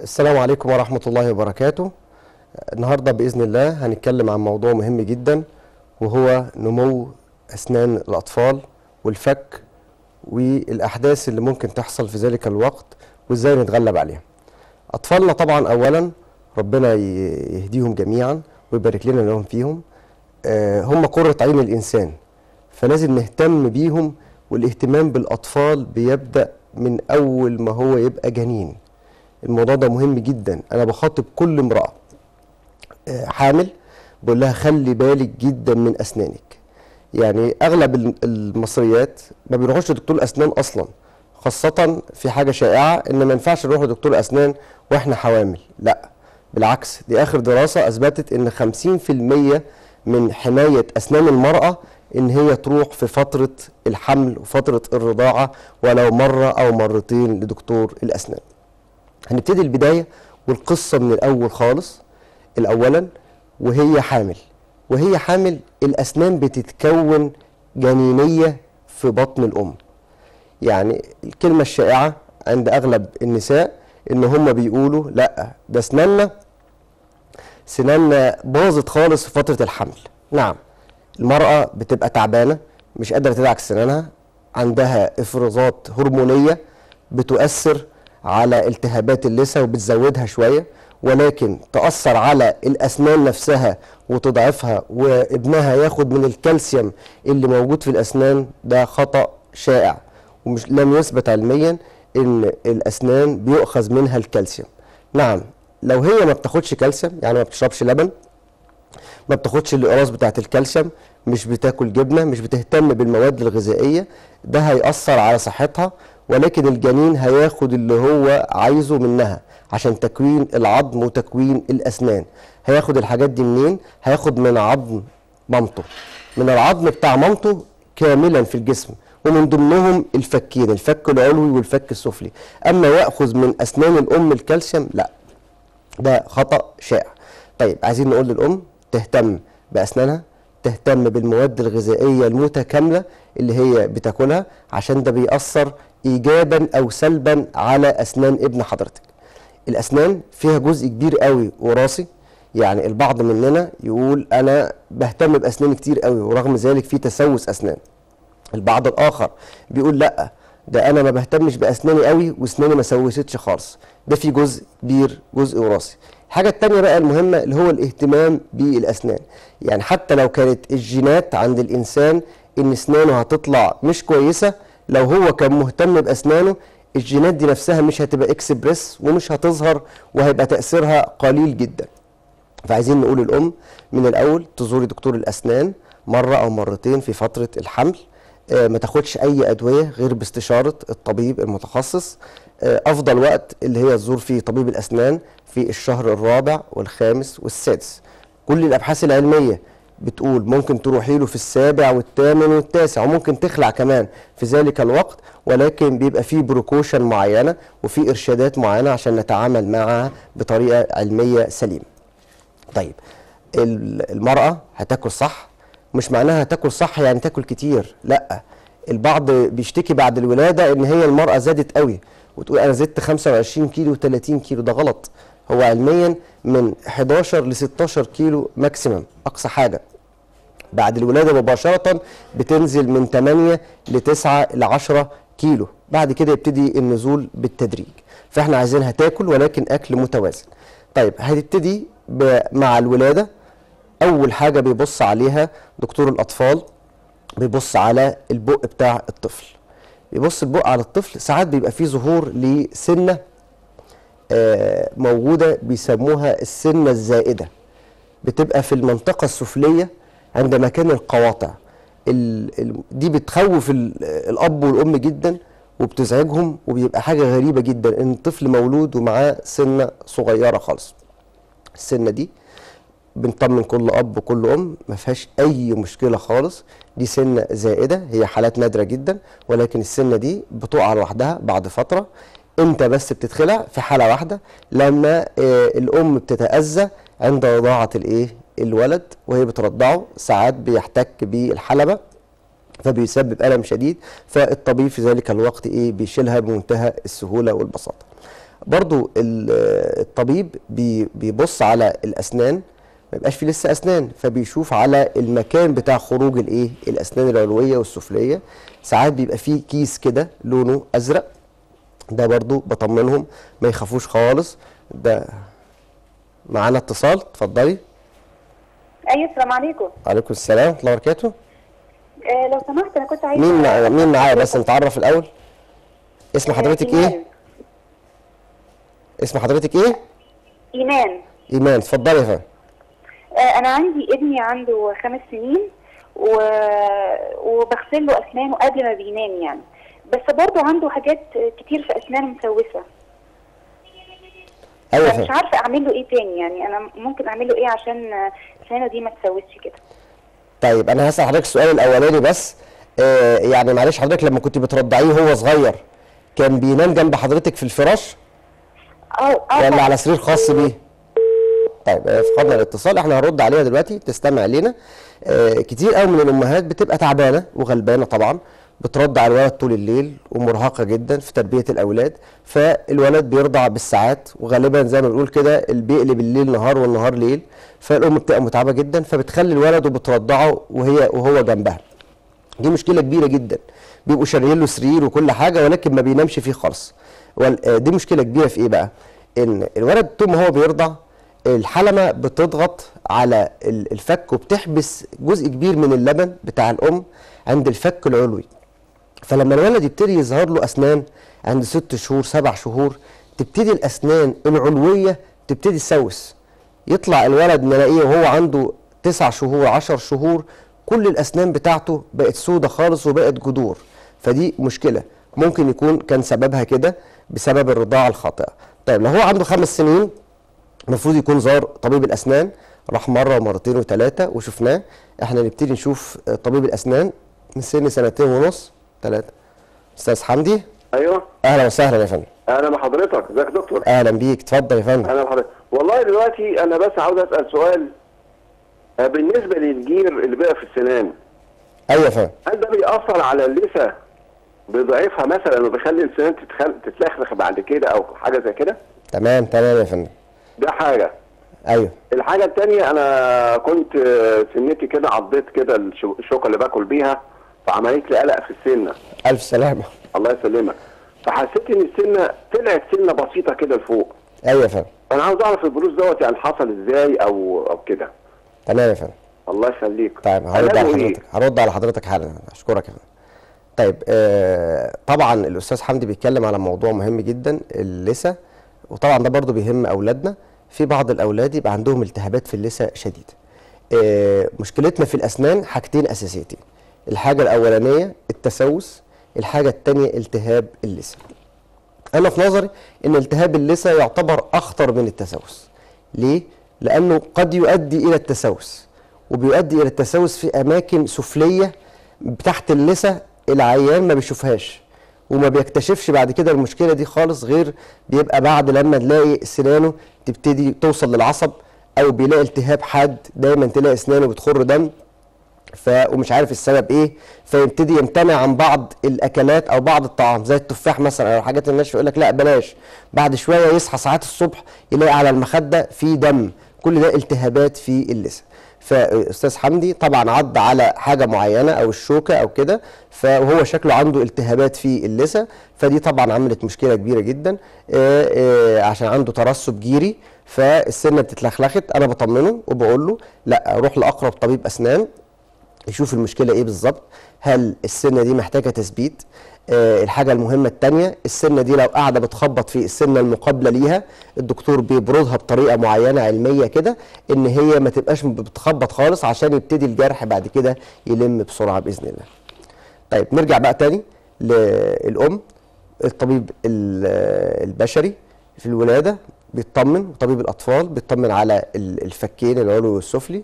السلام عليكم ورحمة الله وبركاته النهاردة بإذن الله هنتكلم عن موضوع مهم جدا وهو نمو أسنان الأطفال والفك والأحداث اللي ممكن تحصل في ذلك الوقت وإزاي نتغلب عليها أطفالنا طبعا أولا ربنا ي- يهديهم جميعا ويبارك لنا لهم فيهم آه، هم قرة عين الإنسان فلازم نهتم بيهم والاهتمام بالأطفال بيبدأ من أول ما هو يبقى جنين الموضوع ده مهم جدا انا بخاطب كل امراه آه، حامل بقول لها خلي بالك جدا من اسنانك يعني اغلب الم- المصريات ما بيروحوش لدكتور اسنان اصلا خاصه في حاجه شائعه ان ما ينفعش نروح لدكتور اسنان واحنا حوامل لا بالعكس دي اخر دراسه اثبتت ان 50% من حمايه اسنان المراه ان هي تروح في فتره الحمل وفتره الرضاعه ولو مره او مرتين لدكتور الاسنان هنبتدي البداية والقصة من الأول خالص الأولا وهي حامل وهي حامل الأسنان بتتكون جنينية في بطن الأم يعني الكلمة الشائعة عند أغلب النساء إن هم بيقولوا لأ ده أسناننا سناننا باظت خالص في فترة الحمل نعم المرأة بتبقى تعبانة مش قادرة تدعك سنانها عندها إفرازات هرمونية بتؤثر على التهابات اللثة وبتزودها شوية ولكن تأثر على الأسنان نفسها وتضعفها وابنها ياخد من الكالسيوم اللي موجود في الأسنان ده خطأ شائع ومش لم يثبت علميا ان الاسنان بيؤخذ منها الكالسيوم نعم لو هي ما بتاخدش كالسيوم يعني ما بتشربش لبن ما بتاخدش الاقراص بتاعت الكالسيوم مش بتاكل جبنه مش بتهتم بالمواد الغذائيه ده هيأثر على صحتها ولكن الجنين هياخد اللي هو عايزه منها عشان تكوين العظم وتكوين الاسنان هياخد الحاجات دي منين هياخد من عظم مامته من العظم بتاع مامته كاملا في الجسم ومن ضمنهم الفكين الفك العلوي والفك السفلي اما ياخذ من اسنان الام الكالسيوم لا ده خطأ شائع طيب عايزين نقول للأم تهتم بأسنانها تهتم بالمواد الغذائية المتكاملة اللي هي بتاكلها عشان ده بيأثر إيجابا أو سلبا على أسنان ابن حضرتك الأسنان فيها جزء كبير قوي وراثي يعني البعض مننا يقول أنا بهتم بأسناني كتير قوي ورغم ذلك في تسوس أسنان البعض الاخر بيقول لا ده انا ما بهتمش باسناني قوي واسناني ما سوستش خالص ده في جزء كبير جزء وراثي الحاجه التانية بقى المهمه اللي هو الاهتمام بالاسنان يعني حتى لو كانت الجينات عند الانسان ان اسنانه هتطلع مش كويسه لو هو كان مهتم باسنانه الجينات دي نفسها مش هتبقى اكسبريس ومش هتظهر وهيبقى تاثيرها قليل جدا فعايزين نقول الام من الاول تزوري دكتور الاسنان مره او مرتين في فتره الحمل آه، ما تاخدش اي ادويه غير باستشاره الطبيب المتخصص آه، افضل وقت اللي هي تزور فيه طبيب الاسنان في الشهر الرابع والخامس والسادس كل الابحاث العلميه بتقول ممكن تروحي له في السابع والثامن والتاسع وممكن تخلع كمان في ذلك الوقت ولكن بيبقى فيه بروكوشن معينه وفي ارشادات معينه عشان نتعامل معها بطريقه علميه سليمه طيب ال- المرأة هتاكل صح مش معناها تاكل صح يعني تاكل كتير لا البعض بيشتكي بعد الولادة ان هي المرأة زادت قوي وتقول انا زدت 25 كيلو 30 كيلو ده غلط هو علميا من 11 ل 16 كيلو ماكسيمم اقصى حاجة بعد الولادة مباشرة بتنزل من 8 ل 9 ل 10 كيلو بعد كده يبتدي النزول بالتدريج فاحنا عايزينها تاكل ولكن اكل متوازن طيب هتبتدي ب- مع الولادة اول حاجة بيبص عليها دكتور الاطفال بيبص على البق بتاع الطفل بيبص البق على الطفل ساعات بيبقى فيه ظهور لسنة آه، موجودة بيسموها السنة الزائدة بتبقى في المنطقة السفلية عند مكان القواطع ال... ال... دي بتخوف ال... الأب والأم جدا وبتزعجهم وبيبقى حاجة غريبة جدا إن الطفل مولود ومعاه سنة صغيرة خالص السنة دي بنطمن كل اب وكل ام ما فيهاش اي مشكله خالص دي سنه زائده هي حالات نادره جدا ولكن السنه دي بتقع لوحدها بعد فتره امتى بس بتتخلع في حاله واحده لما آه الام بتتاذى عند رضاعه الايه الولد وهي بترضعه ساعات بيحتك بالحلبه فبيسبب الم شديد فالطبيب في ذلك الوقت ايه بيشيلها بمنتهى السهوله والبساطه برضو ال- الطبيب بي- بيبص على الاسنان ما يبقاش فيه لسه اسنان فبيشوف على المكان بتاع خروج الايه الاسنان العلويه والسفليه ساعات بيبقى فيه كيس كده لونه ازرق ده برضو بطمنهم ما يخافوش خالص ده معانا اتصال اتفضلي ايوه السلام عليكم عليكم السلام ورحمه الله وبركاته آه لو سمحت انا كنت عايزه مين مع- مين معايا بس نتعرف الاول اسم حضرتك ايه اسم حضرتك ايه ايمان ايمان اتفضلي يا فندم آه انا عندي ابني عنده خمس سنين و... وبغسل له اسنانه قبل ما بينام يعني بس برضه عنده حاجات كتير في اسنانه مسوسه ايوه يا فمش فندم عارفه اعمل له ايه تاني يعني انا ممكن اعمل له ايه عشان آه، اسنانه دي ما تسوسش كده طيب انا هسال حضرتك السؤال الاولاني بس آه يعني معلش حضرتك لما كنت بترضعيه وهو صغير كان بينام جنب حضرتك في الفراش اه اه ولا طبعاً. على سرير خاص بيه طيب آه، فقدنا الاتصال احنا هنرد عليها دلوقتي تستمع لنا آه كتير قوي من الامهات بتبقى تعبانه وغلبانه طبعا بترضع الولد طول الليل ومرهقه جدا في تربيه الاولاد فالولد بيرضع بالساعات وغالبا زي ما بنقول كده اللي بيقلب الليل نهار والنهار ليل فالام بتبقى متعبه جدا فبتخلي الولد وبترضعه وهي وهو جنبها دي مشكله كبيره جدا بيبقوا شاريين له سرير وكل حاجه ولكن ما بينامش فيه خالص وال- آه، دي مشكله كبيره في ايه بقى ان الولد طول ما هو بيرضع الحلمه بتضغط على ال- الفك وبتحبس جزء كبير من اللبن بتاع الام عند الفك العلوي فلما الولد يبتدي يظهر له اسنان عند ست شهور سبع شهور تبتدي الاسنان العلويه تبتدي تسوس يطلع الولد نلاقيه وهو عنده تسع شهور عشر شهور كل الاسنان بتاعته بقت سودة خالص وبقت جذور فدي مشكله ممكن يكون كان سببها كده بسبب الرضاعه الخاطئه طيب لو هو عنده خمس سنين المفروض يكون زار طبيب الاسنان راح مره ومرتين وثلاثه وشفناه احنا نبتدي نشوف آه، طبيب الاسنان من سن سنتين ونص ثلاثه استاذ حمدي ايوه اهلا وسهلا يا فندم انا مع حضرتك ازيك يا دكتور اهلا بيك اتفضل يا فندم انا مع حضرتك والله دلوقتي انا بس عاوز اسال سؤال آه، بالنسبه للجير اللي بقى في السنان ايوه يا فندم هل ده بيأثر على اللثه بيضعفها مثلا وبيخلي السنان تتخل... تتلخلخ بعد كده او حاجه زي كده تمام تمام يا فندم ده حاجه ايوه الحاجه الثانيه انا كنت آه، سنتي كده عضيت كده الشو- الشوكه اللي باكل بيها فعملت لي قلق في السنه الف سلامه الله يسلمك فحسيت ان السنه طلعت سنه بسيطه كده لفوق ايوه يا فندم انا عاوز اعرف البروز دوت يعني حصل ازاي او او كده تمام يا فندم الله يخليك طيب هرد علاجه على إيه؟ حضرتك هرد على حضرتك حالا اشكرك يا فندم طيب آه طبعا الاستاذ حمدي بيتكلم على موضوع مهم جدا اللثه وطبعا ده برضو بيهم اولادنا في بعض الاولاد يبقى عندهم التهابات في اللثه شديده آه مشكلتنا في الاسنان حاجتين اساسيتين الحاجه الاولانيه التسوس الحاجه الثانيه التهاب اللثه انا في نظري ان التهاب اللثه يعتبر اخطر من التسوس ليه لانه قد يؤدي الى التسوس وبيؤدي الى التسوس في اماكن سفليه تحت اللثه العيان ما بيشوفهاش وما بيكتشفش بعد كده المشكله دي خالص غير بيبقى بعد لما تلاقي سنانه تبتدي توصل للعصب او بيلاقي التهاب حاد دايما تلاقي اسنانه بتخر دم ف ومش عارف السبب ايه فيبتدي يمتنع عن بعض الاكلات او بعض الطعام زي التفاح مثلا او الحاجات الناشفه يقول لك لا بلاش بعد شويه يصحى ساعات الصبح يلاقي على المخده في دم كل ده التهابات في اللثه فاستاذ حمدي طبعا عض على حاجه معينه او الشوكه او كده فهو شكله عنده التهابات في اللثه فدي طبعا عملت مشكله كبيره جدا آه، آه، عشان عنده ترسب جيري فالسنه بتتلخلخت انا بطمنه وبقول له لا روح لاقرب طبيب اسنان يشوف المشكله ايه بالظبط هل السنه دي محتاجه تثبيت آه الحاجه المهمه الثانيه السنه دي لو قاعده بتخبط في السنه المقابله ليها الدكتور بيبرزها بطريقه معينه علميه كده ان هي ما تبقاش بتخبط خالص عشان يبتدي الجرح بعد كده يلم بسرعه باذن الله طيب نرجع بقى تاني للام الطبيب ال- البشري في الولاده بيطمن وطبيب الاطفال بيطمن على ال- الفكين العلوي والسفلي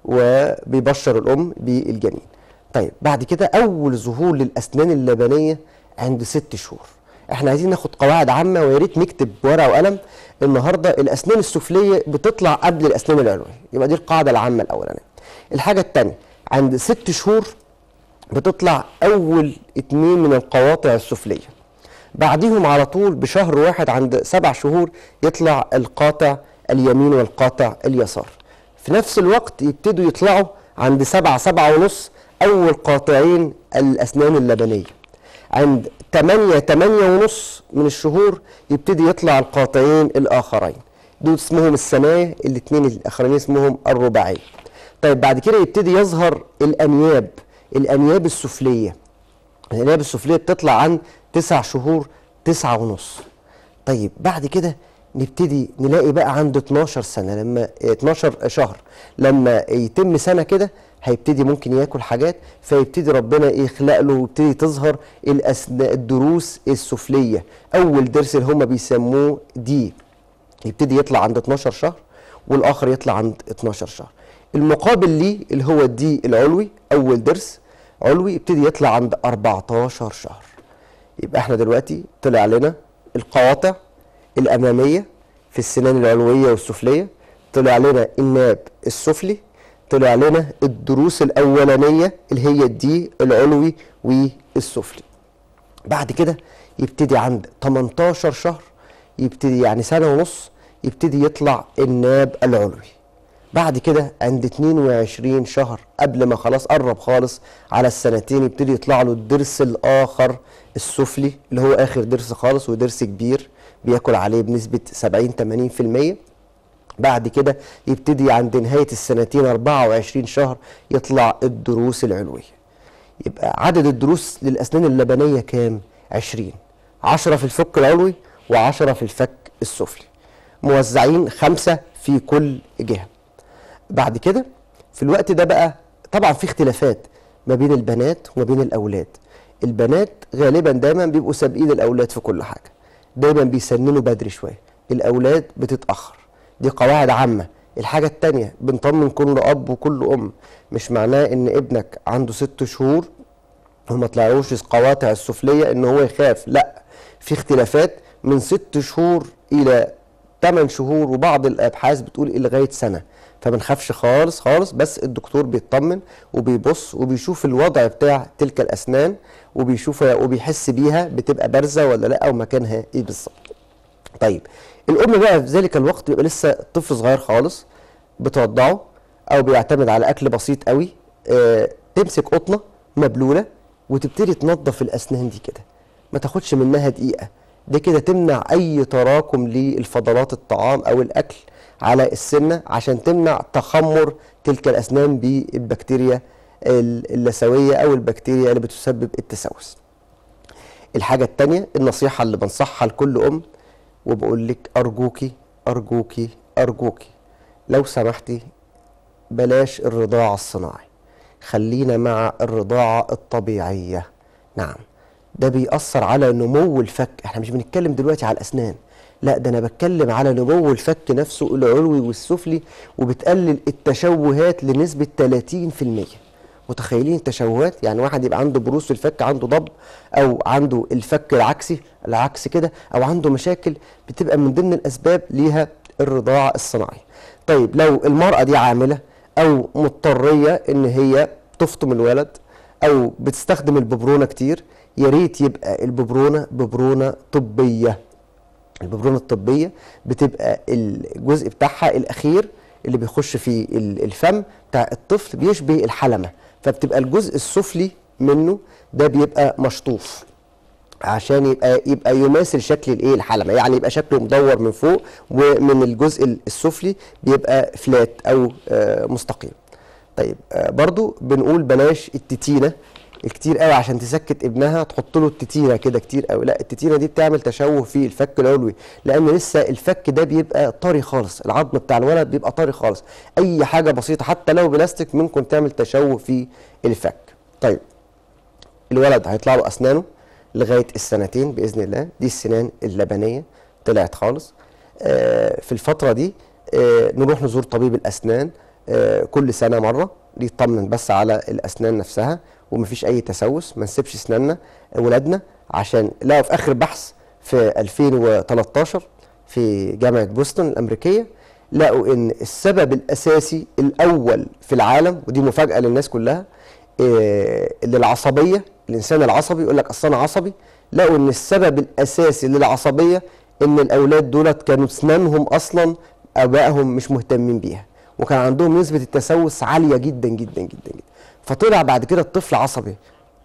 وبيبشر الام بالجنين طيب بعد كده اول ظهور للاسنان اللبنيه عند ست شهور احنا عايزين ناخد قواعد عامه ويا ريت نكتب ورقه وقلم النهارده الاسنان السفليه بتطلع قبل الاسنان العلويه يبقى دي القاعده العامه الاولانيه الحاجه الثانيه عند ست شهور بتطلع اول اتنين من القواطع السفليه بعديهم على طول بشهر واحد عند سبع شهور يطلع القاطع اليمين والقاطع اليسار في نفس الوقت يبتدوا يطلعوا عند سبعة سبعة ونص أول قاطعين الأسنان اللبنية عند 8 8 ونص من الشهور يبتدي يطلع القاطعين الآخرين دول اسمهم السماية الاثنين الآخرين اسمهم الرباعية طيب بعد كده يبتدي يظهر الأنياب الأنياب السفلية الأنياب السفلية بتطلع عن تسع شهور تسعة ونص طيب بعد كده نبتدي نلاقي بقى عنده 12 سنة لما 12 شهر لما يتم سنة كده هيبتدي ممكن ياكل حاجات فيبتدي ربنا يخلق له ويبتدي تظهر الأسنا الدروس السفلية أول درس اللي هم بيسموه دي يبتدي يطلع عند 12 شهر والآخر يطلع عند 12 شهر المقابل ليه اللي هو الدي العلوي أول درس علوي يبتدي يطلع عند 14 شهر يبقى احنا دلوقتي طلع لنا القواطع الأمامية في السنان العلوية والسفلية طلع لنا الناب السفلي طلع لنا الدروس الأولانية اللي هي الدي العلوي والسفلي بعد كده يبتدي عند 18 شهر يبتدي يعني سنة ونص يبتدي يطلع الناب العلوي بعد كده عند 22 شهر قبل ما خلاص قرب خالص على السنتين يبتدي يطلع له الضرس الآخر السفلي اللي هو آخر ضرس خالص وضرس كبير بياكل عليه بنسبة 70 80% بعد كده يبتدي عند نهاية السنتين 24 شهر يطلع الدروس العلوية يبقى عدد الدروس للأسنان اللبنية كام؟ 20 10 في الفك العلوي و10 في الفك السفلي موزعين خمسة في كل جهة بعد كده في الوقت ده بقى طبعا في اختلافات ما بين البنات وما بين الأولاد البنات غالبا دايما بيبقوا سابقين الأولاد في كل حاجة دايما بيسننوا بدري شوية الأولاد بتتأخر دي قواعد عامة الحاجة التانية بنطمن كل أب وكل أم مش معناه إن ابنك عنده ست شهور وما طلعلوش القواطع السفلية إن هو يخاف لا في اختلافات من ست شهور إلى 8 شهور وبعض الأبحاث بتقول إلى لغاية سنة فما نخافش خالص خالص بس الدكتور بيطمن وبيبص وبيشوف الوضع بتاع تلك الأسنان وبيشوف وبيحس بيها بتبقى بارزة ولا لا ومكانها إيه بالظبط طيب الام بقى في ذلك الوقت بيبقى لسه طفل صغير خالص بتوضعه او بيعتمد على اكل بسيط قوي آه تمسك قطنه مبلوله وتبتدي تنظف الاسنان دي كده ما تاخدش منها دقيقه ده كده تمنع اي تراكم للفضلات الطعام او الاكل على السنه عشان تمنع تخمر تلك الاسنان بالبكتيريا اللثويه او البكتيريا اللي بتسبب التسوس الحاجه الثانيه النصيحه اللي بنصحها لكل ام وبقول لك أرجوكي أرجوكي أرجوكي لو سمحتي بلاش الرضاعة الصناعي خلينا مع الرضاعة الطبيعية نعم ده بيأثر على نمو الفك احنا مش بنتكلم دلوقتي على الأسنان لا ده أنا بتكلم على نمو الفك نفسه العلوي والسفلي وبتقلل التشوهات لنسبة 30% متخيلين التشوهات يعني واحد يبقى عنده بروز في الفك عنده ضب او عنده الفك العكسي العكس كده او عنده مشاكل بتبقى من ضمن الاسباب ليها الرضاعه الصناعيه طيب لو المراه دي عامله او مضطريه ان هي تفطم الولد او بتستخدم الببرونه كتير يا ريت يبقى الببرونه ببرونه طبيه الببرونه الطبيه بتبقى الجزء بتاعها الاخير اللي بيخش في الفم بتاع الطفل بيشبه الحلمه فبتبقى الجزء السفلي منه ده بيبقى مشطوف عشان يبقى يبقى يماثل شكل الايه الحلمه يعني يبقى شكله مدور من فوق ومن الجزء السفلي بيبقى فلات او آه مستقيم طيب آه برضو بنقول بلاش التتينه كتير قوي عشان تسكت ابنها تحط له التتينه كده كتير قوي لا التتينه دي بتعمل تشوه في الفك العلوي لان لسه الفك ده بيبقى طري خالص العظم بتاع الولد بيبقى طري خالص اي حاجه بسيطه حتى لو بلاستيك ممكن تعمل تشوه في الفك طيب الولد هيطلع له اسنانه لغايه السنتين باذن الله دي السنان اللبنيه طلعت خالص آه في الفتره دي آه نروح نزور طبيب الاسنان آه كل سنه مره يطمن بس على الاسنان نفسها ومفيش اي تسوس ما نسيبش اسناننا ولادنا عشان لقوا في اخر بحث في 2013 في جامعه بوسطن الامريكيه لقوا ان السبب الاساسي الاول في العالم ودي مفاجاه للناس كلها إيه للعصبيه الانسان العصبي يقول لك اصل انا عصبي لقوا ان السبب الاساسي للعصبيه ان الاولاد دولت كانوا اسنانهم اصلا ابائهم مش مهتمين بيها وكان عندهم نسبه التسوس عاليه جدا جدا جدا جدا فطلع بعد كده الطفل عصبي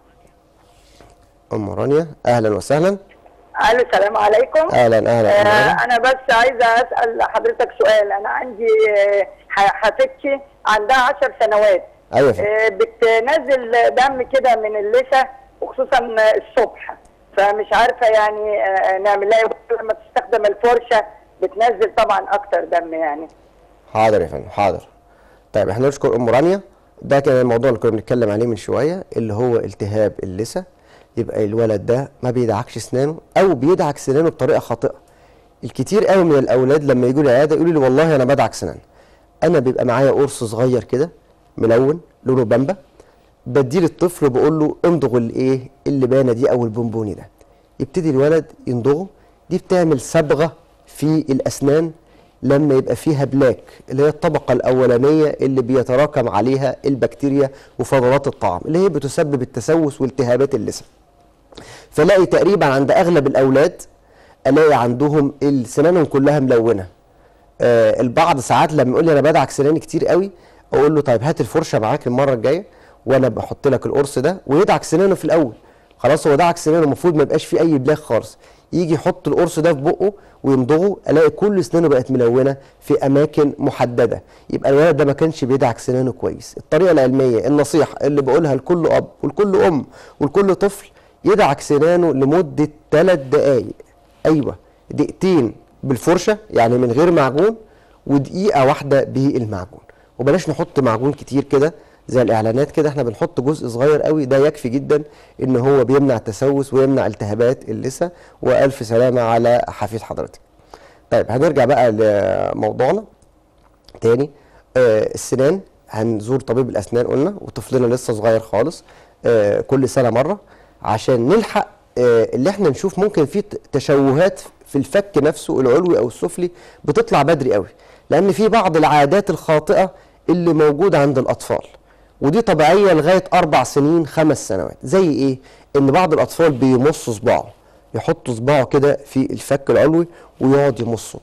ام رانيا اهلا وسهلا الو السلام عليكم اهلا اهلا أم رانيا. آه انا بس عايزه اسال حضرتك سؤال انا عندي آه، ح- حفيدتي عندها 10 سنوات ايوه يا فندم. آه بتنزل دم كده من اللثه وخصوصا الصبح فمش عارفه يعني آه نعمل لها إيه. لما تستخدم الفرشه بتنزل طبعا اكتر دم يعني حاضر يا فندم حاضر طيب احنا نشكر ام رانيا ده كان الموضوع اللي كنا بنتكلم عليه من شويه اللي هو التهاب اللثه يبقى الولد ده ما بيدعكش اسنانه او بيدعك سنانه بطريقه خاطئه الكتير قوي من الاولاد لما يجوا لي العياده يقولوا لي والله انا بدعك سنان انا بيبقى معايا قرص صغير كده ملون لونه بامبا بديه للطفل وبقول له امضغ الايه اللبانه دي او البونبوني ده يبتدي الولد يمضغه دي بتعمل صبغه في الاسنان لما يبقى فيها بلاك اللي هي الطبقه الاولانيه اللي بيتراكم عليها البكتيريا وفضلات الطعام اللي هي بتسبب التسوس والتهابات اللثه فلاقي تقريبا عند اغلب الاولاد الاقي عندهم سنانهم كلها ملونه آه البعض ساعات لما يقول لي انا بدعك سناني كتير قوي اقول له طيب هات الفرشه معاك المره الجايه وانا بحط لك القرص ده ويدعك سنانه في الاول خلاص هو دعك سنانه المفروض ما يبقاش فيه اي بلاغ خالص يجي يحط القرص ده في بقه ويمضغه الاقي كل اسنانه بقت ملونه في اماكن محدده يبقى الولد ده ما كانش بيدعك سنانه كويس الطريقه العلميه النصيحه اللي بقولها لكل اب ولكل ام ولكل طفل يدعك سنانه لمده ثلاث دقائق ايوه دقيقتين بالفرشه يعني من غير معجون ودقيقه واحده بالمعجون وبلاش نحط معجون كتير كده زي الاعلانات كده احنا بنحط جزء صغير قوي ده يكفي جدا ان هو بيمنع التسوس ويمنع التهابات اللثه والف سلامه على حفيد حضرتك طيب هنرجع بقى لموضوعنا تاني آه السنان هنزور طبيب الاسنان قلنا وطفلنا لسه صغير خالص آه كل سنه مره عشان نلحق آه اللي احنا نشوف ممكن في تشوهات في الفك نفسه العلوي او السفلي بتطلع بدري قوي لان في بعض العادات الخاطئه اللي موجوده عند الاطفال ودي طبيعيه لغايه اربع سنين خمس سنوات زي ايه ان بعض الاطفال بيمصوا صباعه يحط صباعه كده في الفك العلوي ويقعد يمصه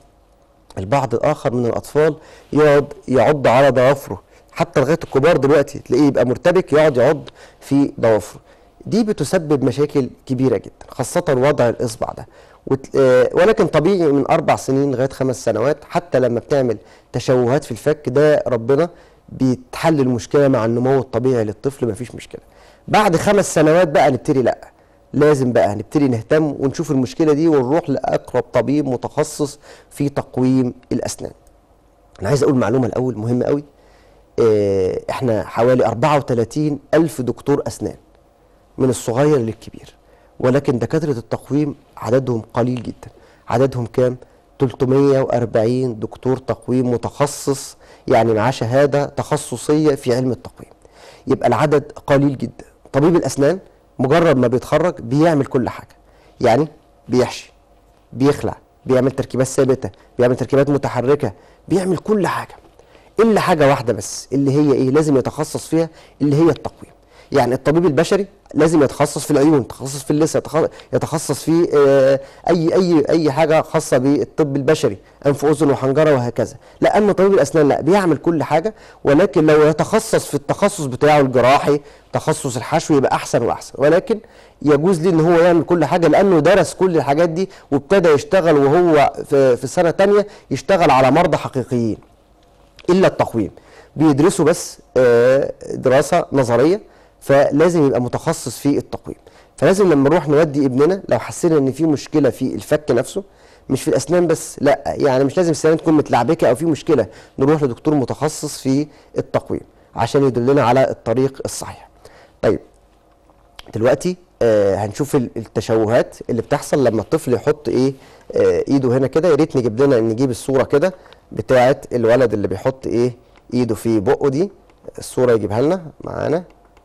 البعض الاخر من الاطفال يقعد يعض على ضوافره حتى لغايه الكبار دلوقتي تلاقيه يبقى مرتبك يقعد يعض في ضوافره دي بتسبب مشاكل كبيره جدا خاصه وضع الاصبع ده وت... آه ولكن طبيعي من اربع سنين لغايه خمس سنوات حتى لما بتعمل تشوهات في الفك ده ربنا بيتحل المشكله مع النمو الطبيعي للطفل مفيش مشكله بعد خمس سنوات بقى نبتدي لا لازم بقى نبتدي نهتم ونشوف المشكله دي ونروح لاقرب طبيب متخصص في تقويم الاسنان انا عايز اقول معلومه الاول مهمه قوي اه احنا حوالي 34 الف دكتور اسنان من الصغير للكبير ولكن دكاتره التقويم عددهم قليل جدا عددهم كام 340 دكتور تقويم متخصص يعني معاه شهاده تخصصيه في علم التقويم يبقى العدد قليل جدا طبيب الاسنان مجرد ما بيتخرج بيعمل كل حاجه يعني بيحشي بيخلع بيعمل تركيبات ثابته بيعمل تركيبات متحركه بيعمل كل حاجه الا حاجه واحده بس اللي هي ايه لازم يتخصص فيها اللي هي التقويم يعني الطبيب البشري لازم يتخصص في العيون يتخصص في اللثه يتخصص في آه اي اي اي حاجه خاصه بالطب البشري انف اذن وحنجره وهكذا لا اما طبيب الاسنان لا بيعمل كل حاجه ولكن لو يتخصص في التخصص بتاعه الجراحي تخصص الحشو يبقى احسن واحسن ولكن يجوز ليه ان هو يعمل كل حاجه لانه درس كل الحاجات دي وابتدى يشتغل وهو في, في سنه تانية يشتغل على مرضى حقيقيين الا التقويم بيدرسوا بس آه دراسه نظريه فلازم يبقى متخصص في التقويم فلازم لما نروح نودي ابننا لو حسينا ان في مشكله في الفك نفسه مش في الاسنان بس لا يعني مش لازم السنان تكون متلعبكه او في مشكله نروح لدكتور متخصص في التقويم عشان يدلنا على الطريق الصحيح طيب دلوقتي آه هنشوف التشوهات اللي بتحصل لما الطفل يحط ايه آه ايده هنا كده يا ريت نجيب لنا نجيب الصوره كده بتاعه الولد اللي بيحط ايه ايده في بقه دي الصوره يجيبها لنا معانا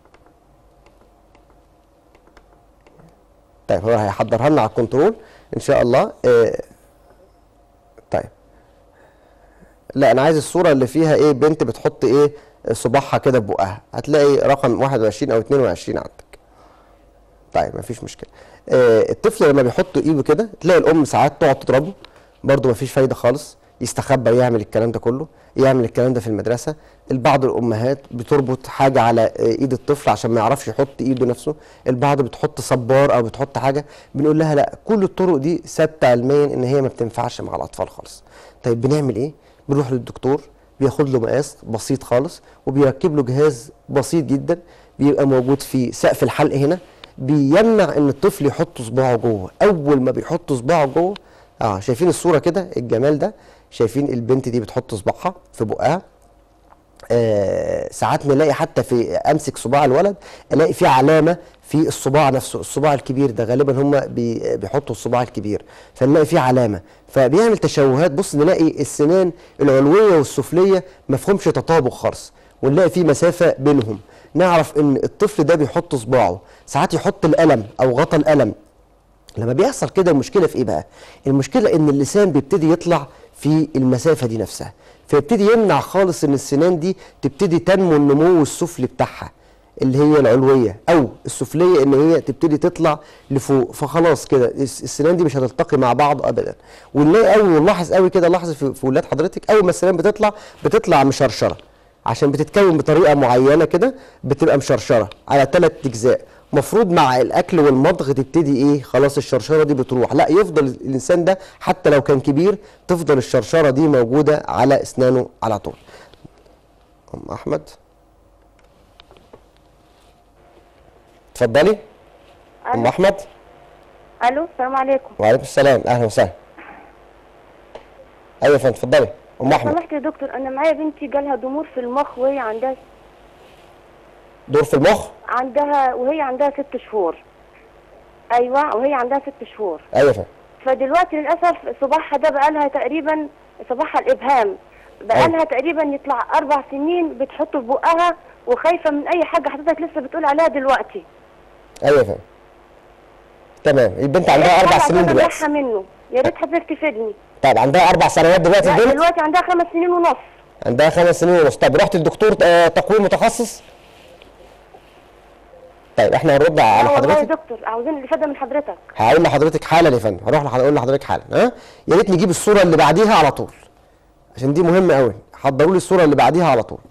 طيب هو هيحضرها لنا على الكنترول ان شاء الله آه طيب لا انا عايز الصوره اللي فيها ايه بنت بتحط ايه صباعها كده في بقها هتلاقي رقم 21 او 22 عندك طيب مفيش مشكله آه الطفل لما بيحط ايده كده تلاقي الام ساعات تقعد تضربه برضه مفيش فايده خالص يستخبى يعمل الكلام ده كله يعمل الكلام ده في المدرسه البعض الامهات بتربط حاجه على آه، ايد الطفل عشان ما يعرفش يحط ايده نفسه البعض بتحط صبار او بتحط حاجه بنقول لها لا كل الطرق دي ثابته علميا ان هي ما بتنفعش مع الاطفال خالص طيب بنعمل ايه بنروح للدكتور بياخد له مقاس بسيط خالص وبيركب له جهاز بسيط جدا بيبقى موجود في سقف الحلق هنا بيمنع ان الطفل يحط صباعه جوه اول ما بيحط صباعه جوه اه شايفين الصوره كده الجمال ده شايفين البنت دي بتحط صباعها في بقها آه ساعات نلاقي حتى في امسك صباع الولد الاقي في علامه في الصباع نفسه الصباع الكبير ده غالبا هم بي بيحطوا الصباع الكبير فنلاقي فيه علامه فبيعمل تشوهات بص نلاقي السنان العلويه والسفليه ما فيهمش تطابق خالص ونلاقي في مسافه بينهم نعرف ان الطفل ده بيحط صباعه ساعات يحط القلم او غطا القلم لما بيحصل كده المشكله في ايه بقى المشكله ان اللسان بيبتدي يطلع في المسافه دي نفسها فيبتدي يمنع خالص ان السنان دي تبتدي تنمو النمو السفلي بتاعها اللي هي العلويه او السفليه ان هي تبتدي تطلع لفوق فخلاص كده الس- السنان دي مش هتلتقي مع بعض ابدا ونلاقي قوي ونلاحظ قوي كده لاحظ في في ولاد حضرتك اول ما السنان بتطلع بتطلع مشرشره عشان بتتكون بطريقه معينه كده بتبقى مشرشره على ثلاث اجزاء مفروض مع الاكل والمضغ تبتدي ايه خلاص الشرشره دي بتروح لا يفضل الانسان ده حتى لو كان كبير تفضل الشرشره دي موجوده على اسنانه على طول ام احمد اتفضلي ام الو احمد الو السلام عليكم وعليكم السلام اهلا وسهلا ايوه يا فندم اتفضلي ام لو احمد سمحت يا دكتور انا معايا بنتي جالها ضمور في المخ وهي عندها دور في المخ عندها وهي عندها ست شهور ايوه وهي عندها ست شهور ايوه يا فندم فدلوقتي للاسف صباحها ده بقى لها تقريبا صباحها الابهام بقى أيوة. لها تقريبا يطلع اربع سنين بتحطه في بقها وخايفه من اي حاجه حضرتك لسه بتقول عليها دلوقتي ايوه يا فندم تمام البنت عندها اربع حاجة سنين عشان دلوقتي أريحها منه يا ريت حضرتك تفيدني طيب عندها اربع سنوات دلوقتي لا البنت دلوقتي عندها خمس سنين ونص عندها خمس سنين ونص طب رحت للدكتور آه، تقويم متخصص طيب احنا هنرد على لا والله يا حضرتك دكتور عاوزين الافاده من حضرتك هقول لحضرتك حالا يا فندم هروح لح- اقول لحضرتك حالا ها يا ريت نجيب الصوره اللي بعديها على طول عشان دي مهمه قوي حضروا لي الصوره اللي بعديها على طول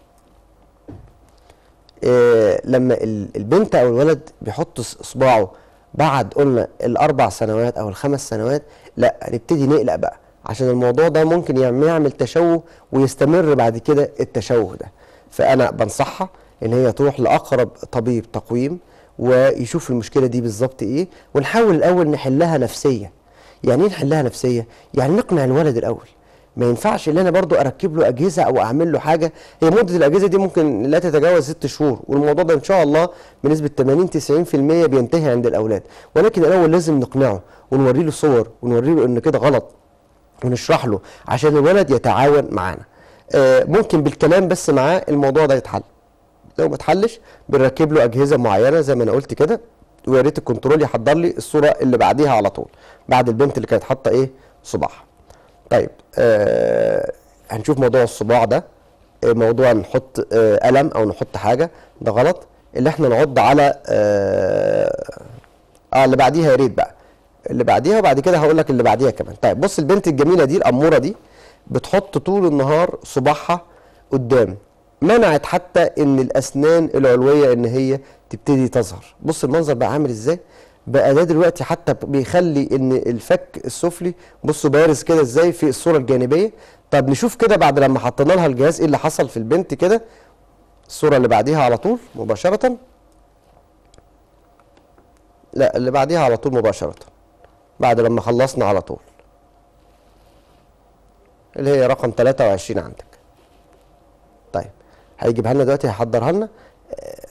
إيه لما ال- البنت او الولد بيحط ص- صباعه بعد قلنا الاربع سنوات او الخمس سنوات لا نبتدي نقلق بقى عشان الموضوع ده ممكن يعم- يعمل تشوه ويستمر بعد كده التشوه ده فانا بنصحها ان هي تروح لاقرب طبيب تقويم ويشوف المشكله دي بالظبط ايه ونحاول الاول نحلها نفسيا يعني ايه نحلها نفسيا يعني نقنع الولد الاول ما ينفعش ان انا برضو اركب له اجهزه او اعمل له حاجه هي مده الاجهزه دي ممكن لا تتجاوز ست شهور والموضوع ده ان شاء الله بنسبه 80 90% بينتهي عند الاولاد ولكن الاول لازم نقنعه ونوري له صور ونوري له ان كده غلط ونشرح له عشان الولد يتعاون معانا آه ممكن بالكلام بس معاه الموضوع ده يتحل لو ما اتحلش بنركب له اجهزه معينه زي ما انا قلت كده ويا ريت الكنترول يحضر لي الصوره اللي بعديها على طول بعد البنت اللي كانت حاطه ايه صباعها طيب آه هنشوف موضوع الصباع ده آه، موضوع نحط آه قلم او نحط حاجه ده غلط اللي احنا نعض على اه, آه اللي بعديها يا ريت بقى اللي بعديها وبعد كده هقول لك اللي بعديها كمان طيب بص البنت الجميله دي الاموره دي بتحط طول النهار صباعها قدام منعت حتى ان الاسنان العلويه ان هي تبتدي تظهر بص المنظر بقى عامل ازاي بقى ده دلوقتي حتى بيخلي ان الفك السفلي بصوا بارز كده ازاي في الصوره الجانبيه طب نشوف كده بعد لما حطينا لها الجهاز ايه اللي حصل في البنت كده الصوره اللي بعديها على طول مباشره لا اللي بعديها على طول مباشره بعد لما خلصنا على طول اللي هي رقم 23 عندك طيب هيجيبها لنا دلوقتي هيحضرها لنا آه،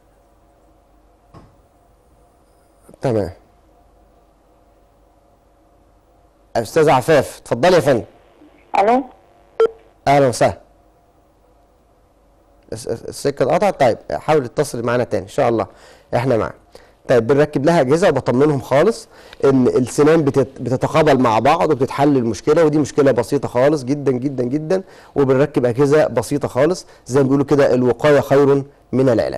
تمام استاذ عفاف اتفضلي يا فندم الو اهلا وسهلا الس- الس- السكه اتقطعت طيب حاول تتصل معانا تاني ان شاء الله احنا معاك طيب بنركب لها اجهزه وبطمنهم خالص ان السنان بتت- بتتقابل مع بعض وبتتحل المشكله ودي مشكله بسيطه خالص جدا جدا جدا وبنركب اجهزه بسيطه خالص زي ما بيقولوا كده الوقايه خير من العلاج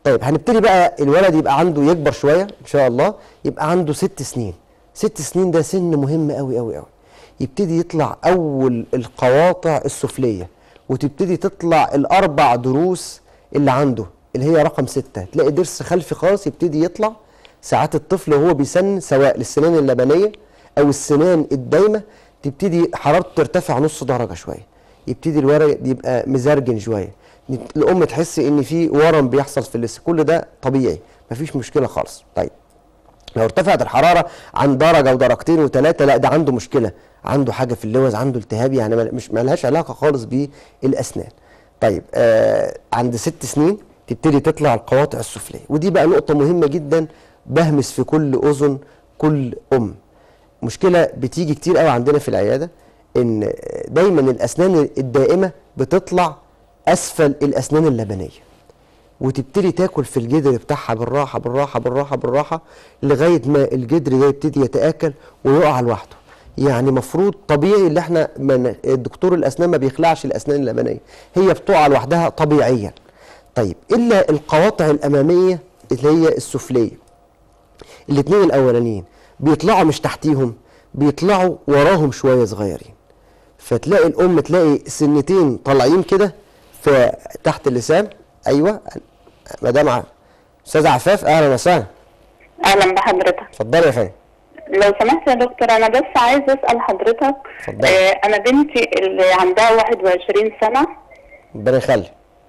طيب هنبتدي بقى الولد يبقى عنده يكبر شويه ان شاء الله يبقى عنده ست سنين ست سنين ده سن مهم قوي قوي قوي يبتدي يطلع اول القواطع السفليه وتبتدي تطلع الاربع دروس اللي عنده اللي هي رقم ستة تلاقي ضرس خلفي خالص يبتدي يطلع ساعات الطفل وهو بيسن سواء للسنان اللبنيه او السنان الدايمه تبتدي حرارته ترتفع نص درجه شويه يبتدي الورق يبقى مزرجن شويه الام تحس ان في ورم بيحصل في اللثه كل ده طبيعي مفيش مشكله خالص طيب لو ارتفعت الحراره عن درجه ودرجتين وثلاثه لا ده عنده مشكله عنده حاجه في اللوز عنده التهاب يعني مل- مش ملهاش علاقه خالص بالاسنان طيب آه عند ست سنين تبتدي تطلع القواطع السفليه ودي بقى نقطه مهمه جدا بهمس في كل اذن كل ام مشكله بتيجي كتير قوي عندنا في العياده ان دايما الاسنان الدائمه بتطلع اسفل الاسنان اللبنيه وتبتدي تاكل في الجدر بتاعها بالراحه بالراحه بالراحه بالراحه لغايه ما الجدر ده يبتدي يتاكل ويقع لوحده يعني مفروض طبيعي اللي احنا من الدكتور الاسنان ما بيخلعش الاسنان اللبنيه هي بتقع لوحدها طبيعيا طيب الا القواطع الاماميه اللي هي السفليه الاثنين الاولانيين بيطلعوا مش تحتيهم بيطلعوا وراهم شويه صغيرين فتلاقي الام تلاقي سنتين طالعين كده في تحت اللسان ايوه مدام ع- استاذ عفاف اهلا وسهلا اهلا بحضرتك اتفضلي يا فندم لو سمحت يا دكتور انا بس عايز اسال حضرتك اتفضلي. آه انا بنتي اللي عندها 21 سنه ربنا يخلي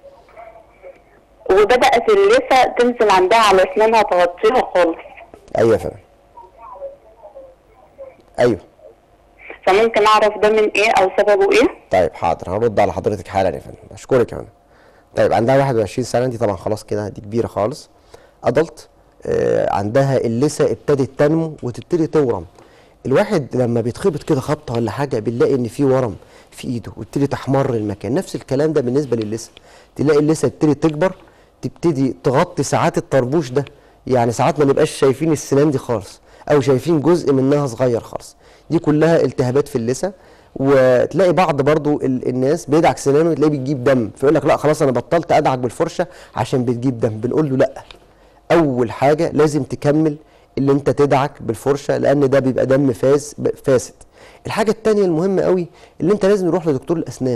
وبدات اللثه تنزل عندها على اسنانها تغطيها خالص ايوه يا فندم ايوه فممكن اعرف ده من ايه او سببه ايه طيب حاضر هرد على حضرتك حالا يا فندم اشكرك يا فندم طيب عندها 21 سنه دي طبعا خلاص كده دي كبيره خالص ادلت آه عندها اللثه ابتدت تنمو وتبتدي تورم الواحد لما بيتخبط كده خبطه ولا حاجه بنلاقي ان في ورم في ايده ويبتدي تحمر المكان نفس الكلام ده بالنسبه للثه تلاقي اللثه تبتدي تكبر تبتدي تغطي ساعات الطربوش ده يعني ساعات ما نبقاش شايفين السنان دي خالص او شايفين جزء منها صغير خالص دي كلها التهابات في اللثه وتلاقي بعض برضو ال- الناس بيدعك سنانه تلاقيه بتجيب دم فيقول لك لا خلاص انا بطلت ادعك بالفرشه عشان بتجيب دم بنقول له لا اول حاجه لازم تكمل اللي انت تدعك بالفرشه لان ده بيبقى دم فاس فاسد الحاجه التانية المهمه قوي اللي انت لازم تروح لدكتور الاسنان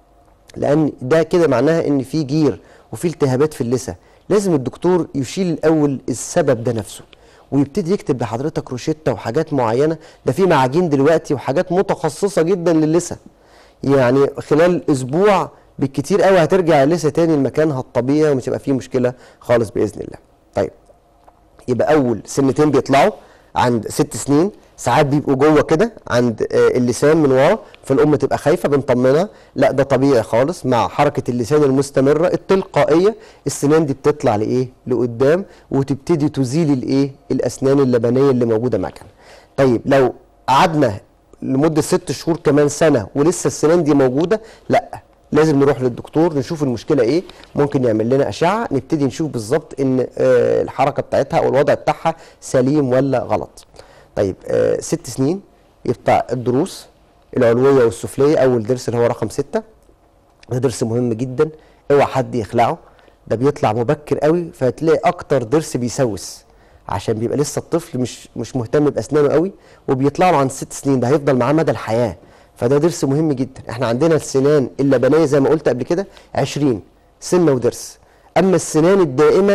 لان ده كده معناها ان في جير وفي التهابات في اللثه لازم الدكتور يشيل الاول السبب ده نفسه ويبتدي يكتب لحضرتك روشته وحاجات معينه ده في معاجين دلوقتي وحاجات متخصصه جدا للثه يعني خلال اسبوع بالكتير قوي هترجع اللثه تاني لمكانها الطبيعي ومش هيبقى فيه مشكله خالص باذن الله طيب يبقى اول سنتين بيطلعوا عند ست سنين ساعات بيبقوا جوه كده عند آه، اللسان من ورا فالام تبقى خايفه بنطمنها لا ده طبيعي خالص مع حركه اللسان المستمره التلقائيه السنان دي بتطلع لايه لقدام وتبتدي تزيل الايه الاسنان اللبنيه اللي موجوده مكانها طيب لو قعدنا لمده ست شهور كمان سنه ولسه السنان دي موجوده لا لازم نروح للدكتور نشوف المشكله ايه ممكن يعمل لنا اشعه نبتدي نشوف بالظبط ان آه، الحركه بتاعتها او الوضع بتاعها سليم ولا غلط طيب آه، ست سنين يبقى الضروس العلويه والسفليه اول ضرس اللي هو رقم ستة ده ضرس مهم جدا اوعى حد يخلعه ده بيطلع مبكر قوي فهتلاقي اكتر ضرس بيسوس عشان بيبقى لسه الطفل مش مش مهتم باسنانه قوي وبيطلع له عند ست سنين ده هيفضل معاه مدى الحياه فده ضرس مهم جدا احنا عندنا السنان اللبنيه زي ما قلت قبل كده 20 سنه وضرس اما السنان الدائمه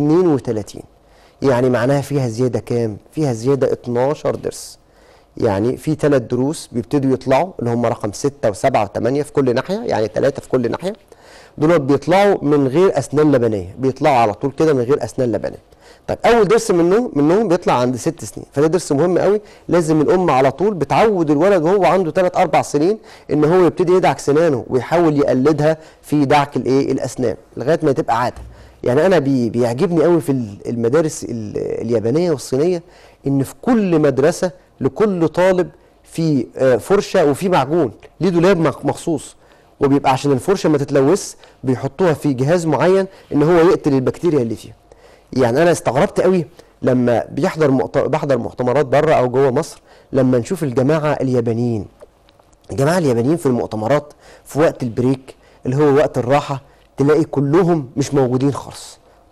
32 يعني معناها فيها زياده كام فيها زياده 12 ضرس يعني في ثلاث دروس بيبتدوا يطلعوا اللي هم رقم 6 و7 و8 في كل ناحيه يعني ثلاثه في كل ناحيه دول بيطلعوا من غير اسنان لبنيه بيطلعوا على طول كده من غير اسنان لبنيه طيب اول درس منهم منهم بيطلع عند ست سنين فده درس مهم قوي لازم الام على طول بتعود الولد وهو عنده 3 4 سنين ان هو يبتدي يدعك سنانه ويحاول يقلدها في دعك الايه الاسنان لغايه ما تبقى عاده يعني انا بي بيعجبني قوي في ال- المدارس ال- اليابانيه والصينيه ان في كل مدرسه لكل طالب في آه، فرشه وفي معجون ليه دولاب مخ- مخصوص وبيبقى عشان الفرشه ما تتلوث بيحطوها في جهاز معين ان هو يقتل البكتيريا اللي فيها يعني انا استغربت قوي لما بيحضر مؤت... بحضر مؤتمرات بره او جوه مصر لما نشوف الجماعه اليابانيين الجماعه اليابانيين في المؤتمرات في وقت البريك اللي هو وقت الراحه تلاقي كلهم مش موجودين خالص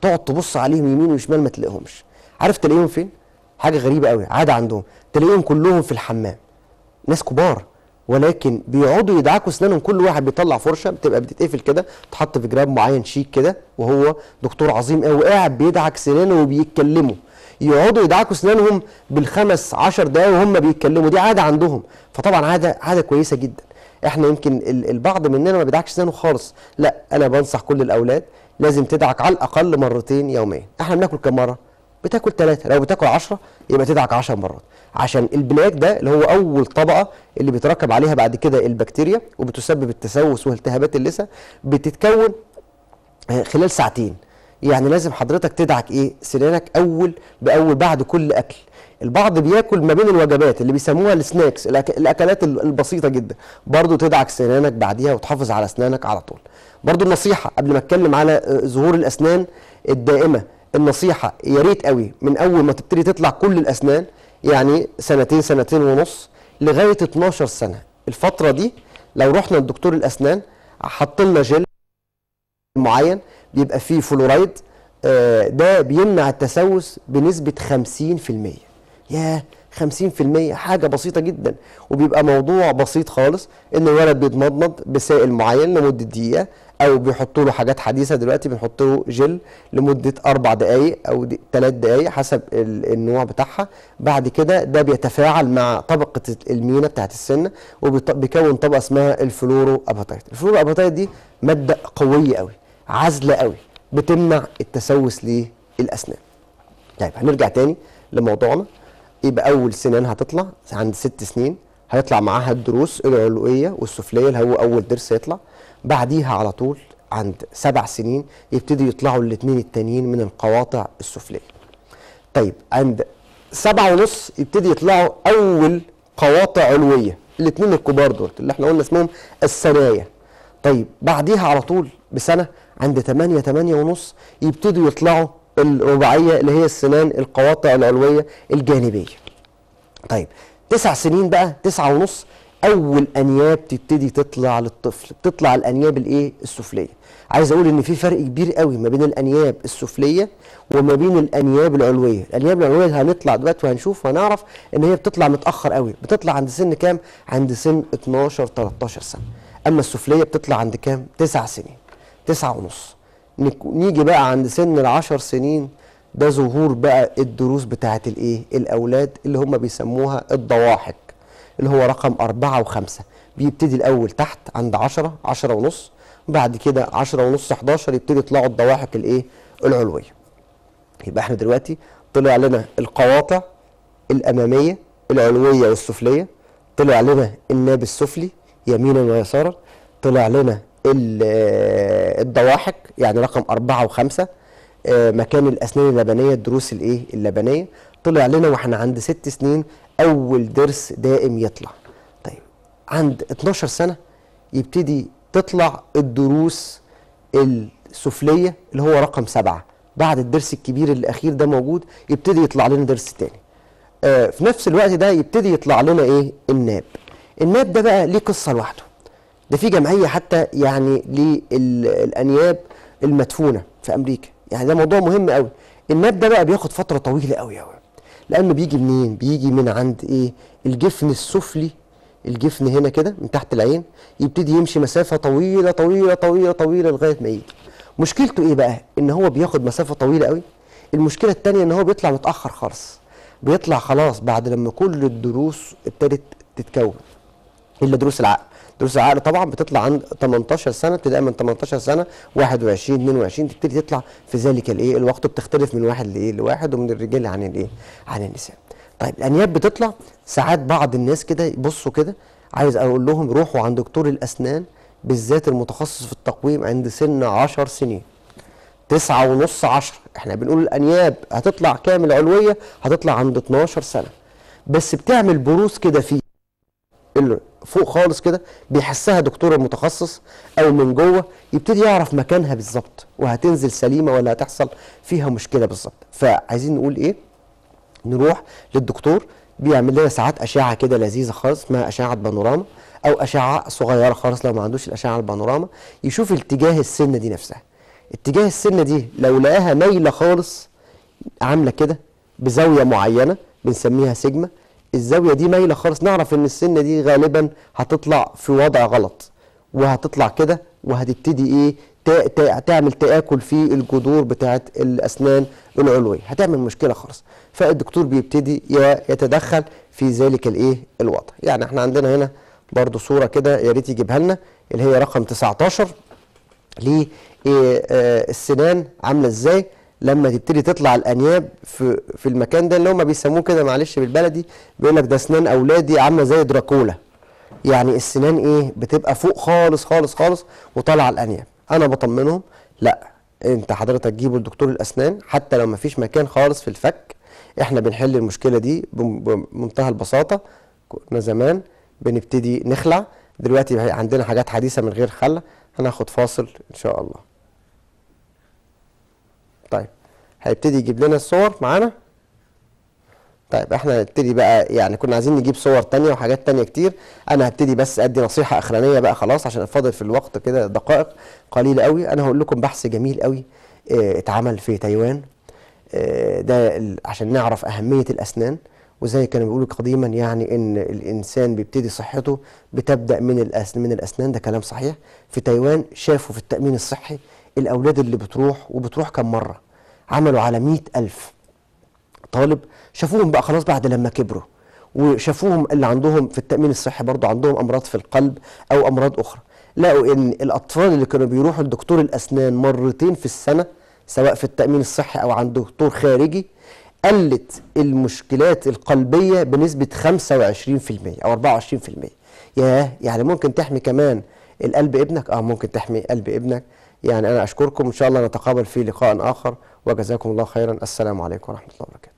تقعد تبص عليهم يمين وشمال ما تلاقيهمش عارف تلاقيهم فين حاجه غريبه قوي عاده عندهم تلاقيهم كلهم في الحمام ناس كبار ولكن بيقعدوا يدعكوا اسنانهم كل واحد بيطلع فرشه بتبقى بتتقفل كده تحط في جراب معين شيك كده وهو دكتور عظيم قوي وقاعد بيدعك سنانه وبيتكلموا يقعدوا يدعكوا اسنانهم بالخمس عشر دقايق وهم بيتكلموا دي عاده عندهم فطبعا عاده عاده كويسه جدا احنا يمكن ال- البعض مننا ما بيدعكش اسنانه خالص لا انا بنصح كل الاولاد لازم تدعك على الاقل مرتين يوميا احنا بناكل كم مره بتاكل ثلاثة لو بتاكل 10 يبقى تدعك 10 مرات عشان البلاك ده اللي هو اول طبقه اللي بيتركب عليها بعد كده البكتيريا وبتسبب التسوس والتهابات اللثه بتتكون آه، خلال ساعتين يعني لازم حضرتك تدعك ايه سنانك اول باول بعد كل اكل البعض بياكل ما بين الوجبات اللي بيسموها السناكس الأك... الاكلات ال- البسيطه جدا برضو تدعك سنانك بعديها وتحافظ على اسنانك على طول برضو النصيحه قبل ما اتكلم على آه، ظهور الاسنان الدائمه النصيحه يا ريت قوي من اول ما تبتدي تطلع كل الاسنان يعني سنتين سنتين ونص لغايه 12 سنه الفتره دي لو رحنا لدكتور الاسنان حط لنا جل معين بيبقى فيه فلورايد آه، ده بيمنع التسوس بنسبة 50% ياه 50% حاجة بسيطة جدا وبيبقى موضوع بسيط خالص ان الولد بيتمضمض بسائل معين لمدة دقيقة او بيحطوا له حاجات حديثة دلوقتي بنحط له جل لمدة اربع دقايق او ثلاث دقايق حسب ال- النوع بتاعها بعد كده ده بيتفاعل مع طبقة المينا بتاعت السنة وبيكون طبقة اسمها الفلورو اباتايت الفلورو اباتايت دي مادة قوية قوي عازلة قوي بتمنع التسوس للاسنان طيب هنرجع تاني لموضوعنا يبقى اول سنان هتطلع عند ست سنين هيطلع معاها الضروس العلويه والسفليه اللي هو اول ضرس يطلع بعديها على طول عند سبع سنين يبتدي يطلعوا الاثنين التانيين من القواطع السفليه طيب عند سبعة ونص يبتدي يطلعوا اول قواطع علويه الاثنين الكبار دول اللي احنا قلنا اسمهم الثنايا طيب بعديها على طول بسنه عند 8 8 ونص يبتدوا يطلعوا الرباعيه اللي هي السنان القواطع العلويه الجانبيه طيب تسع سنين بقى تسعة ونص اول انياب تبتدي تطلع للطفل بتطلع الانياب الايه السفليه عايز اقول ان في فرق كبير قوي ما بين الانياب السفليه وما بين الانياب العلويه الانياب العلويه اللي هنطلع دلوقتي وهنشوف وهنعرف ان هي بتطلع متاخر قوي بتطلع عند سن كام عند سن 12 13 سنه اما السفليه بتطلع عند كام 9 سنين 9 ونص نك- نيجي بقى عند سن العشر سنين ده ظهور بقى الدروس بتاعت الايه الاولاد اللي هم بيسموها الضواحك اللي هو رقم أربعة وخمسة بيبتدي الأول تحت عند عشرة عشرة ونص بعد كده عشرة ونص 11 يبتدي يطلعوا الضواحك الايه العلوية يبقى احنا دلوقتي طلع لنا القواطع الأمامية العلوية والسفلية طلع لنا الناب السفلي يمينا ويسارا طلع لنا ال- آه، الضواحك يعني رقم أربعة وخمسة آه، مكان الأسنان اللبنية الضروس الإيه اللبنية طلع لنا واحنا عند ست سنين أول ضرس دائم يطلع طيب عند 12 سنة يبتدي تطلع الضروس السفلية اللي هو رقم سبعة بعد الضرس الكبير الأخير ده موجود يبتدي يطلع لنا ضرس تاني آه، في نفس الوقت ده يبتدي يطلع لنا ايه الناب الناب ده بقى ليه قصه لوحده ده في جمعيه حتى يعني للانياب المدفونه في امريكا يعني ده موضوع مهم قوي الناب ده بقى بياخد فتره طويله قوي قوي لانه بيجي منين بيجي من عند ايه الجفن السفلي الجفن هنا كده من تحت العين يبتدي يمشي مسافه طويله طويله طويله طويله لغايه ما يجي مشكلته ايه بقى ان هو بياخد مسافه طويله قوي المشكله الثانيه ان هو بيطلع متاخر خالص بيطلع خلاص بعد لما كل الدروس ابتدت تتكون الا دروس العقل دروس العقل طبعا بتطلع عند 18 سنه ابتداء من 18 سنه 21 22 تبتدي تطلع في ذلك الايه الوقت بتختلف من واحد لايه لواحد ومن الرجال عن الايه عن النساء طيب الانياب بتطلع ساعات بعض الناس كده يبصوا كده عايز اقول لهم روحوا عند دكتور الاسنان بالذات المتخصص في التقويم عند سن 10 سنين تسعة ونص عشرة احنا بنقول الانياب هتطلع كامل علوية هتطلع عند 12 سنة بس بتعمل بروز كده فيه اللي فوق خالص كده بيحسها دكتور المتخصص او من جوه يبتدي يعرف مكانها بالظبط وهتنزل سليمه ولا هتحصل فيها مشكله بالظبط فعايزين نقول ايه نروح للدكتور بيعمل لنا ساعات اشعه كده لذيذه خالص اسمها اشعه بانوراما او اشعه صغيره خالص لو ما عندوش الاشعه البانوراما يشوف اتجاه السنه دي نفسها اتجاه السنه دي لو لقاها مايله خالص عامله كده بزاويه معينه بنسميها سيجما الزاويه دي مايله خالص نعرف ان السنه دي غالبا هتطلع في وضع غلط وهتطلع كده وهتبتدي ايه تا- تا- تعمل تآكل في الجذور بتاعه الاسنان العلويه هتعمل مشكله خالص فالدكتور بيبتدي ي- يتدخل في ذلك الايه الوضع يعني احنا عندنا هنا برضو صوره كده يا ريت يجيبها لنا اللي هي رقم 19 للسنان عامله ازاي لما تبتدي تطلع الانياب في في المكان ده اللي هم بيسموه كده معلش بالبلدي بيقول لك ده اسنان اولادي عامله زي دراكولا يعني السنان ايه بتبقى فوق خالص خالص خالص وطالعه الانياب انا بطمنهم لا انت حضرتك جيبوا لدكتور الاسنان حتى لو ما فيش مكان خالص في الفك احنا بنحل المشكله دي بم- بمنتهى البساطه كنا زمان بنبتدي نخلع دلوقتي بقى عندنا حاجات حديثه من غير خلع هناخد فاصل ان شاء الله طيب هيبتدي يجيب لنا الصور معانا طيب احنا هنبتدي بقى يعني كنا عايزين نجيب صور تانية وحاجات تانية كتير انا هبتدي بس ادي نصيحة اخرانية بقى خلاص عشان افاضل في الوقت كده دقائق قليلة قوي انا هقول لكم بحث جميل قوي اه اتعمل في تايوان اه ده ال- عشان نعرف اهمية الاسنان وزي كانوا بيقولوا قديما يعني ان الانسان بيبتدي صحته بتبدا من الأسن من الاسنان ده كلام صحيح في تايوان شافوا في التامين الصحي الاولاد اللي بتروح وبتروح كم مره عملوا على مئة ألف طالب شافوهم بقى خلاص بعد لما كبروا وشافوهم اللي عندهم في التأمين الصحي برضو عندهم أمراض في القلب أو أمراض أخرى لقوا إن الأطفال اللي كانوا بيروحوا لدكتور الأسنان مرتين في السنة سواء في التأمين الصحي أو عند دكتور خارجي قلت المشكلات القلبية بنسبة 25% أو 24% ياه يعني ممكن تحمي كمان القلب ابنك اه ممكن تحمي قلب ابنك يعني انا اشكركم ان شاء الله نتقابل في لقاء اخر وجزاكم الله خيرا السلام عليكم ورحمه الله وبركاته